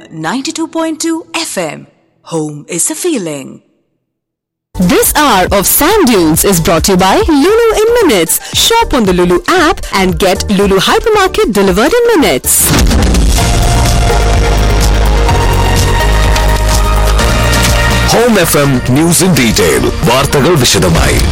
92.2 FM. Home is a feeling. This hour of Sand Dunes is brought to you by Lulu in Minutes. Shop on the Lulu app and get Lulu Hypermarket delivered in minutes. Home F M news in detail വാർത്തകൾ വിശദമായി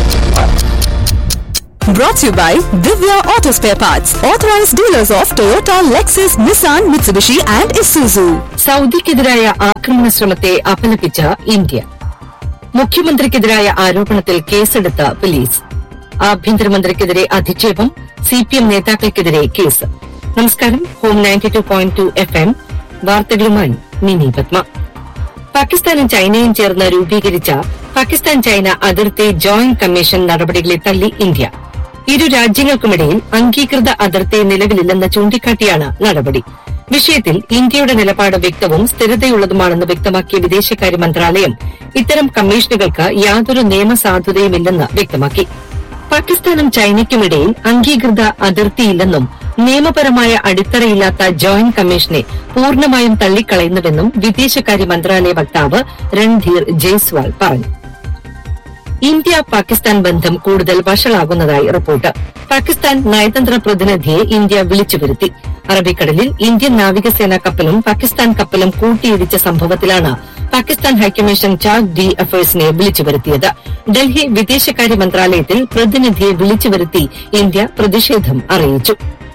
Brought to you by Divya Auto Spare Parts, authorized dealers of Toyota, Lexus, Nissan, Mitsubishi, and Isuzu. സൗദിക്കെതിരായ ആക്രമണ ശ്രമത്തെ അപലപിച്ച India മുഖ്യമന്ത്രിക്കെതിരായ ആരോപണത്തിൽ കേസെടുത്ത police ആഭ്യന്തരമന്ത്രിക്കെതിരെ അധിക്ഷേപം CPM നേതാക്കൾക്കെതിരെ കേസ് നമസ്കാരം home ninety two point two F M വാർത്തകളുമായി മിനി പത്മ പാകിസ്ഥാനും ചൈനയും ചേർന്ന് രൂപീകരിച്ച പാകിസ്ഥാൻ ചൈന അതിർത്തി ജോയിന്റ് കമ്മീഷൻ നടപടികളെ തള്ളി ഇന്ത്യ ഇരു രാജ്യങ്ങൾക്കുമിടയിൽ അംഗീകൃത അതിർത്തി നിലവിലില്ലെന്ന് ചൂണ്ടിക്കാട്ടിയാണ് നടപടി വിഷയത്തിൽ ഇന്ത്യയുടെ നിലപാട് വ്യക്തവും സ്ഥിരതയുള്ളതുമാണെന്ന് വ്യക്തമാക്കിയ വിദേശകാര്യ മന്ത്രാലയം ഇത്തരം കമ്മീഷനുകൾക്ക് യാതൊരു നിയമസാധുതയുമില്ലെന്ന് വ്യക്തമാക്കി പാകിസ്ഥാനും ചൈനയ്ക്കുമിടയിൽ അംഗീകൃത അതിർത്തിയില്ലെന്നും നിയമപരമായ അടിത്തറയില്ലാത്ത ജോയിന്റ് കമ്മീഷനെ പൂർണ്ണമായും തള്ളിക്കളയുന്നുവെന്നും വിദേശകാര്യ മന്ത്രാലയ വക്താവ് രൺധീർ ജയ്സ്വാൾ പറഞ്ഞു ഇന്ത്യ പാകിസ്ഥാൻ ബന്ധം കൂടുതൽ വഷളാകുന്നതായി റിപ്പോർട്ട് പാകിസ്ഥാൻ നയതന്ത്ര പ്രതിനിധിയെ ഇന്ത്യ വിളിച്ചുവരുത്തി അറബിക്കടലിൽ ഇന്ത്യൻ നാവികസേന കപ്പലും പാകിസ്ഥാൻ കപ്പലും കൂട്ടിയിടിച്ച സംഭവത്തിലാണ് പാകിസ്ഥാൻ ഹൈക്കമ്മീഷൻ ചാർജ് ഡി അഫയേഴ്സിനെ വിളിച്ചുവരുത്തിയത് ഡൽഹി വിദേശകാര്യ മന്ത്രാലയത്തിൽ പ്രതിനിധിയെ വിളിച്ചുവരുത്തി ഇന്ത്യ പ്രതിഷേധം അറിയിച്ചു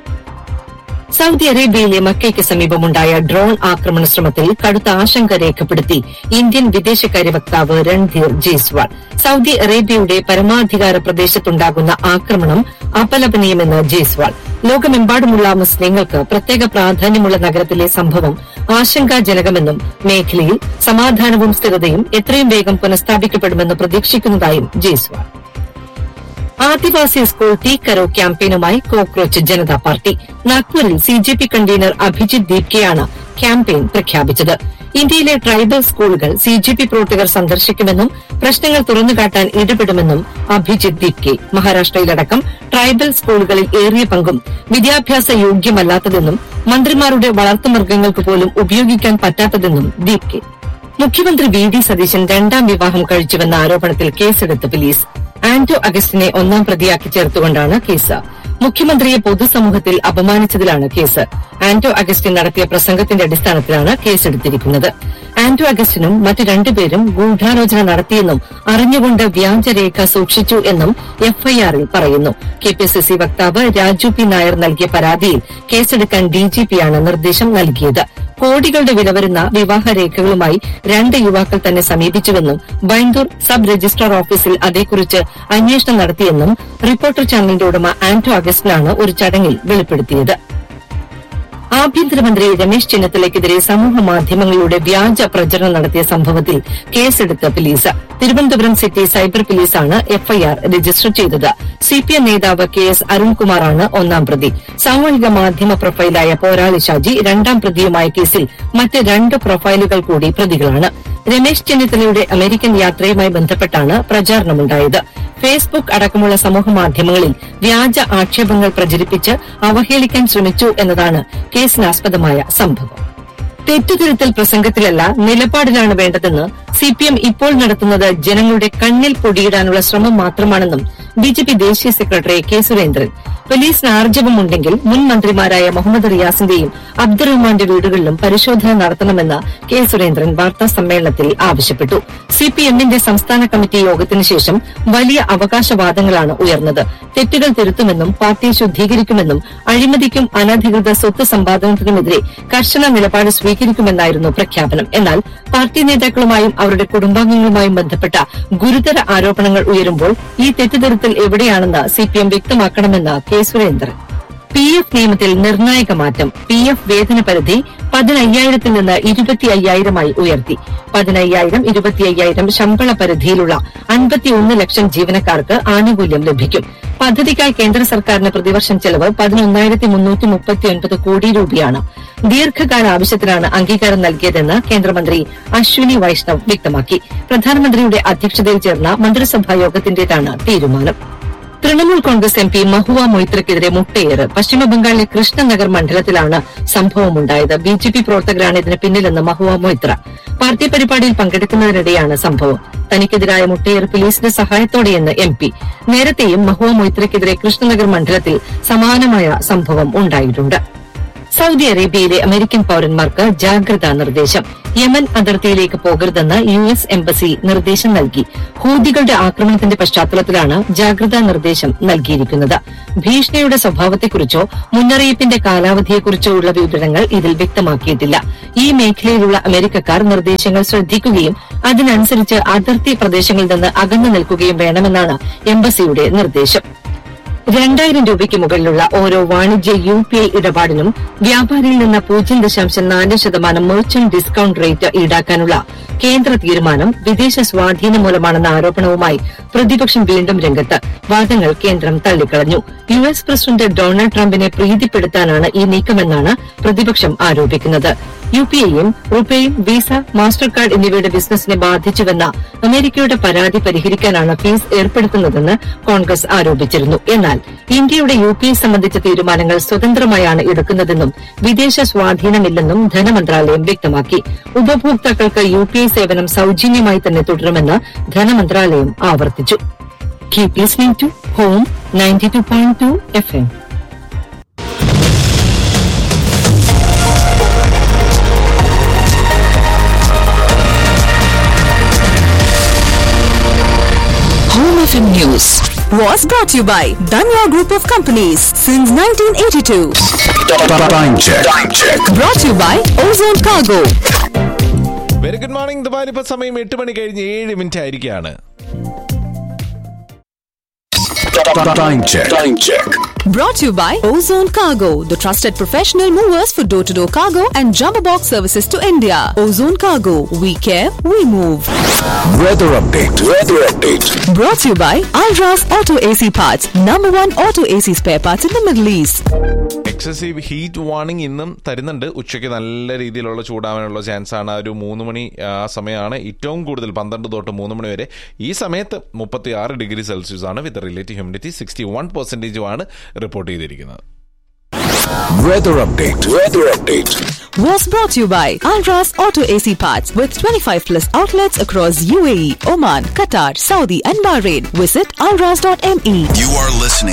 സൗദി അറേബ്യയിലെ മക്കയ്ക്ക് സമീപമുണ്ടായ ഡ്രോൺ ആക്രമണ ശ്രമത്തിൽ കടുത്ത ആശങ്ക രേഖപ്പെടുത്തി ഇന്ത്യൻ വിദേശകാര്യ വക്താവ് രൺധീർ ജയ്സ്വാൾ സൗദി അറേബ്യയുടെ പരമാധികാര പ്രദേശത്തുണ്ടാകുന്ന ആക്രമണം അപലപനീയമെന്ന് ജയ്സ്വാൾ ലോകമെമ്പാടുമുള്ള മുസ്ലിങ്ങൾക്ക് പ്രത്യേക പ്രാധാന്യമുള്ള നഗരത്തിലെ സംഭവം ആശങ്കാജനകമെന്നും മേഖലയിൽ സമാധാനവും സ്ഥിരതയും എത്രയും വേഗം പുനഃസ്ഥാപിക്കപ്പെടുമെന്ന് പ്രതീക്ഷിക്കുന്നതായും ജയ്സ്വാൾ ആദിവാസി സ്കൂൾ ടീ കരോ ക്യാമ്പയിനുമായി കോക്രോച്ച് ജനതാ പാർട്ടി നാഗ്പൂരിൽ C J P convener Abhijit ദീപ്കെയാണ് ക്യാമ്പയിൻ പ്രഖ്യാപിച്ചത് ഇന്ത്യയിലെ ട്രൈബൽ സ്കൂളുകൾ സി ജെ പി പ്രവർത്തകർ സന്ദർശിക്കുമെന്നും പ്രശ്നങ്ങൾ തുറന്നുകാട്ടാൻ ഇടപെടുമെന്നും അഭിജിത് ദീപ്കെ മഹാരാഷ്ട്രയിലടക്കം ട്രൈബൽ സ്കൂളുകളിൽ ഏറിയ പങ്കും വിദ്യാഭ്യാസ യോഗ്യമല്ലാത്തതെന്നും മന്ത്രിമാരുടെ വളർത്തുമൃഗങ്ങൾക്ക് പോലും ഉപയോഗിക്കാൻ പറ്റാത്തതെന്നും ദീപ്കെ മുഖ്യമന്ത്രി വി ഡി സതീശൻ രണ്ടാം വിവാഹം കഴിച്ചുവെന്ന ആരോപണത്തിൽ കേസെടുത്ത് പോലീസ് ആന്റോ അഗസ്റ്റിനെ ഒന്നാം പ്രതിയാക്കി ചേർത്തുകൊണ്ടാണ് കേസ് മുഖ്യമന്ത്രിയെ പൊതുസമൂഹത്തിൽ അപമാനിച്ചതിലാണ് കേസ് ആന്റോ അഗസ്റ്റിൻ നടത്തിയ പ്രസംഗത്തിന്റെ അടിസ്ഥാനത്തിലാണ് കേസെടുത്തിരിക്കുന്നത് ആന്റോ അഗസ്റ്റിനും മറ്റ് രണ്ടുപേരും ഗൂഢാലോചന നടത്തിയെന്നും അറിഞ്ഞുകൊണ്ട് വ്യാജരേഖ സൂക്ഷിച്ചു എന്നും എഫ്ഐആറിൽ പറയുന്നു കെപിസിസി വക്താവ് രാജു പി നായർ നൽകിയ പരാതിയിൽ കേസെടുക്കാൻ ഡിജിപിയാണ് നിർദ്ദേശം നൽകിയത് കോടികളുടെ വില വരുന്ന വിവാഹരേഖകളുമായി രണ്ട് യുവാക്കൾ തന്നെ സമീപിച്ചുവെന്നും ബൈന്ദൂർ സബ് രജിസ്ട്രാർ ഓഫീസിൽ അതേക്കുറിച്ച് അന്വേഷണം നടത്തിയെന്നും റിപ്പോർട്ടർ ചാനലിന്റെ ഉടമ ആന്റോ അഗസ്റ്റിനാണ് ഒരു ചടങ്ങിൽ വെളിപ്പെടുത്തിയത് ആഭ്യന്തരമന്ത്രി രമേശ് ചെന്നിത്തലയ്ക്കെതിരെ സമൂഹ മാധ്യമങ്ങളിലൂടെ വ്യാജ പ്രചരണം നടത്തിയ സംഭവത്തിൽ കേസെടുത്ത പോലീസ് തിരുവനന്തപുരം സിറ്റി സൈബർ പോലീസാണ് എഫ്ഐആർ രജിസ്റ്റർ ചെയ്തത് സിപിഎം നേതാവ് കെ എസ് അരുൺകുമാറാണ് ഒന്നാം പ്രതി സാമൂഹിക മാധ്യമ പ്രൊഫൈലായ പോരാളി ഷാജി രണ്ടാം പ്രതിയുമായ കേസിൽ മറ്റ് രണ്ട് പ്രൊഫൈലുകൾ കൂടി പ്രതികളാണ് രമേശ് ചെന്നിത്തലയുടെ അമേരിക്കൻ യാത്രയുമായി ബന്ധപ്പെട്ടാണ് പ്രചാരണമുണ്ടായത് ഫേസ്ബുക്ക് അടക്കമുള്ള സമൂഹമാധ്യമങ്ങളിൽ വ്യാജ ആക്ഷേപങ്ങൾ പ്രചരിപ്പിച്ച് അവഹേളിക്കാൻ ശ്രമിച്ചു എന്നതാണ് കേസിനാസ്പദമായ സംഭവം തെറ്റുതിരുത്തൽ പ്രസംഗത്തിലല്ല നിലപാടിലാണ് വേണ്ടതെന്ന് സിപിഎം ഇപ്പോൾ നടത്തുന്നത് ജനങ്ങളുടെ കണ്ണിൽ പൊടിയിടാനുള്ള ശ്രമം മാത്രമാണെന്നും ബിജെപി ദേശീയ സെക്രട്ടറി കെ സുരേന്ദ്രൻ പോലീസിന് ആർജവമുണ്ടെങ്കിൽ മുൻ മന്ത്രിമാരായ മുഹമ്മദ് റിയാസിന്റെയും അബ്ദുറഹ്മാന്റെ വീടുകളിലും പരിശോധന നടത്തണമെന്ന് കെ സുരേന്ദ്രൻ വാർത്താ സമ്മേളനത്തിൽ ആവശ്യപ്പെട്ടു സിപിഎമ്മിന്റെ സംസ്ഥാന കമ്മിറ്റി യോഗത്തിന് ശേഷം വലിയ അവകാശവാദങ്ങളാണ് ഉയർന്നത് തെറ്റുകൾ തിരുത്തുമെന്നും പാർട്ടി ശുദ്ധീകരിക്കുമെന്നും അഴിമതിക്കും അനധികൃത സ്വത്ത് സമ്പാദനത്തിനുമെതിരെ കർശന നിലപാട് സ്വീകരിക്കുമെന്നായിരുന്നു പ്രഖ്യാപനം എന്നാൽ പാർട്ടി നേതാക്കളുമായും അവരുടെ കുടുംബാംഗങ്ങളുമായും ബന്ധപ്പെട്ട ഗുരുതര ആരോപണങ്ങൾ ഉയരുമ്പോൾ ഈ തെറ്റുതിരുത്തൽ എവിടെയാണെന്ന് സിപിഎം വ്യക്തമാക്കണമെന്ന് കെ സുരേന്ദ്രൻ പി എഫ് നിയമത്തിൽ നിർണായക മാറ്റം പി എഫ് വേതന പരിധി പതിനയ്യായിരത്തിൽ നിന്ന് ഇരുപത്തി അയ്യായിരമായി ഉയർത്തി പതിനയ്യായിരം ഇരുപത്തി അയ്യായിരം ശമ്പള പരിധിയിലുള്ള അൻപത്തിയൊന്ന് ലക്ഷം ജീവനക്കാർക്ക് ആനുകൂല്യം ലഭിക്കും പദ്ധതിക്കായി കേന്ദ്ര സർക്കാരിന് പ്രതിവർഷം ചെലവ് പതിനൊന്നായിരത്തി മുന്നൂറ്റി മുപ്പത്തിയൊൻപത് കോടി രൂപയാണ് ദീർഘകാല ആവശ്യത്തിനാണ് അംഗീകാരം നൽകിയതെന്ന് കേന്ദ്രമന്ത്രി അശ്വിനി വൈഷ്ണവ് വ്യക്തമാക്കി പ്രധാനമന്ത്രിയുടെ അധ്യക്ഷതയിൽ ചേർന്ന മന്ത്രിസഭാ യോഗത്തിന്റേതാണ് തീരുമാനം തൃണമൂൽ കോൺഗ്രസ് എം പി മഹുവ മൊയ്ത്രയ്ക്കെതിരെ മുട്ടയേറ് പശ്ചിമബംഗാളിലെ കൃഷ്ണനഗർ മണ്ഡലത്തിലാണ് സംഭവമുണ്ടായത് ബി ജെ പി പ്രവർത്തകരാണ് ഇതിന് പിന്നിലെന്ന് മഹുവ മൊയ്ത്ര പാർട്ടി പരിപാടിയിൽ പങ്കെടുക്കുന്നതിനിടെയാണ് സംഭവം തനിക്കെതിരായ മുട്ടയേർ പോലീസിന്റെ സഹായത്തോടെയെന്ന് എം പി നേരത്തെയും മഹുവ മൊയ്ത്രയ്ക്കെതിരെ കൃഷ്ണനഗർ മണ്ഡലത്തിൽ സമാനമായ സംഭവം ഉണ്ടായിട്ടുണ്ട് സൌദി അറേബ്യയിലെ അമേരിക്കൻ പൌരന്മാർക്ക് ജാഗ്രതാ നിർദ്ദേശം യമൻ അതിർത്തിയിലേക്ക് പോകരുതെന്ന് യു എസ് എംബസി നിർദ്ദേശം നൽകി ഹൂതികളുടെ ആക്രമണത്തിന്റെ പശ്ചാത്തലത്തിലാണ് ജാഗ്രതാ നിർദ്ദേശം നൽകിയിരിക്കുന്നത് ഭീഷണിയുടെ സ്വഭാവത്തെക്കുറിച്ചോ മുന്നറിയിപ്പിന്റെ കാലാവധിയെക്കുറിച്ചോ ഉള്ള വിവരങ്ങൾ ഇതിൽ വ്യക്തമാക്കിയിട്ടില്ല ഈ മേഖലയിലുള്ള അമേരിക്കക്കാർ നിർദ്ദേശങ്ങൾ ശ്രദ്ധിക്കുകയും അതിനനുസരിച്ച് അതിർത്തി പ്രദേശങ്ങളിൽ നിന്ന് അകന്നു നിൽക്കുകയും വേണമെന്നാണ് എംബസിയുടെ നിർദ്ദേശം രണ്ടായിരം രൂപയ്ക്ക് മുകളിലുള്ള ഓരോ വാണിജ്യ യു പി ഐ ഇടപാടിനും വ്യാപാരിയിൽ നിന്ന് പൂജ്യം ദശാംശം നാല് ശതമാനം മെർച്ചന്റ് ഡിസ്കൌണ്ട് റേറ്റ് ഈടാക്കാനുള്ള കേന്ദ്ര തീരുമാനം വിദേശ സ്വാധീനം മൂലമാണെന്ന ആരോപണവുമായി പ്രതിപക്ഷം വീണ്ടും രംഗത്ത് വാദങ്ങൾ കേന്ദ്രം തള്ളിക്കളഞ്ഞു യു എസ് പ്രസിഡന്റ് ഡൊണാൾഡ് ട്രംപിനെ പ്രീതിപ്പെടുത്താനാണ് ഈ നീക്കമെന്നാണ് പ്രതിപക്ഷം ആരോപിക്കുന്നത് യു പി ഐയും റുപേയും വിസ മാസ്റ്റർ കാർഡ് എന്നിവയുടെ ബിസിനസിനെ ബാധിച്ചുവെന്ന അമേരിക്കയുടെ പരാതി പരിഹരിക്കാനാണ് ഫീസ് ഏർപ്പെടുത്തുന്നതെന്ന് കോൺഗ്രസ് ആരോപിച്ചിരുന്നു എന്നാൽ ഇന്ത്യയുടെ യു പി ഐ സംബന്ധിച്ച തീരുമാനങ്ങൾ സ്വതന്ത്രമായാണ് എടുക്കുന്നതെന്നും വിദേശ സ്വാധീനമില്ലെന്നും ധനമന്ത്രാലയം വ്യക്തമാക്കി ഉപഭോക്താക്കൾക്ക് യു പി ഐ സേവനം സൌജന്യമായി തന്നെ തുടരുമെന്ന് ധനമന്ത്രാലയം ആവർത്തിച്ചു keep listening to home ninety two point two F M Home FM News Was brought to you by Danya Group of Companies since 1982. Time check. Time check. Brought to you by Ozone Cargo. Very good morning ദുബായിൽ ഇപ്പൊ സമയം എട്ട് മണി കഴിഞ്ഞ് ഏഴ് minute ആയിരിക്കുകയാണ് Time check. Time check. Brought to you by Ozone Cargo, the trusted professional movers for door to door cargo and jumbo box services to India. Ozone Cargo, we care, we move. Weather update. Weather update. Brought to you by Alras Auto AC Parts, number one auto AC spare parts in the Middle East. Excessive heat warning ഇന്നും തരുന്നുണ്ട് ഉച്ചയ്ക്ക് നല്ല രീതിയിലുള്ള ചൂടാവാനുള്ള chance ആണ് ആ ഒരു മൂന്ന് മണി ആ സമയമാണ് ഏറ്റവും കൂടുതൽ പന്ത്രണ്ട് തൊട്ട് മൂന്ന് മണി വരെ ഈ സമയത്ത് മുപ്പത്തി ആറ് ഡിഗ്രി സെൽഷ്യസ് ആണ് with relative humidity sixty one പെർസെൻറ്റേജും ആണ് റിപ്പോർട്ട് ചെയ്തിരിക്കുന്നത് Weather update. Weather update. Was brought to you by Alras Auto AC Parts with 25 plus outlets across UAE, Oman, Qatar, Saudi, and Bahrain. Visit alras.me. You are listening